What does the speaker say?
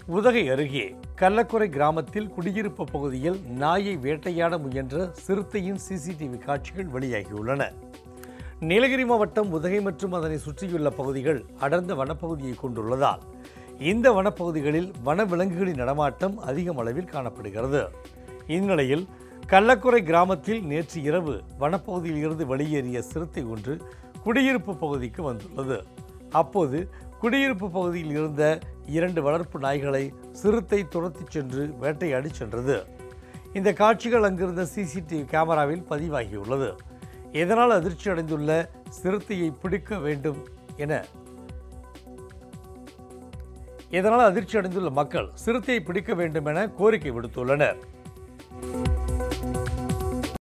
உதகை அருகே கள்ளக்குறை கிராமத்தில் குடியிருப்பு பகுதியில் நாயை வேட்டையாட முயன்ற சிறுத்தையின் சிசிடிவி காட்சிகள் வெளியாகியுள்ளன நீலகிரி மாவட்டம் உதகை மற்றும் அதனை சுற்றியுள்ள பகுதிகள் அடர்ந்த வனப்பகுதியை கொண்டுள்ளதால் இந்த வனப்பகுதிகளில் வனவிலங்குகளின் நடமாட்டம் அதிகம் அளவில் காணப்படுகிறது இந்நிலையில் கள்ளக்குறை கிராமத்தில் நேற்று இரவு வனப்பகுதியில் இருந்து வெளியேறிய சிறுத்தை ஒன்று குடியிருப்பு பகுதிக்கு வந்துள்ளது அப்போது குடியிருப்பு பகுதியில் இருந்த இரண்டு வளர்ப்பு நாய்களை சிறுத்தை துரத்திச் சென்று வேட்டையாடி சென்றது இந்த காட்சிகள் அங்கிருந்த சிசிடிவி கேமராவில் பதிவாகியுள்ளது இதனால் அதிர்ச்சி அடைந்துள்ள சிறுத்தையை பிடிக்க வேண்டும் என இதனால் அதிர்ச்சி அடைந்துள்ள மக்கள் சிறுத்தையை பிடிக்க வேண்டும் என கோரிக்கை விடுத்துள்ளனர்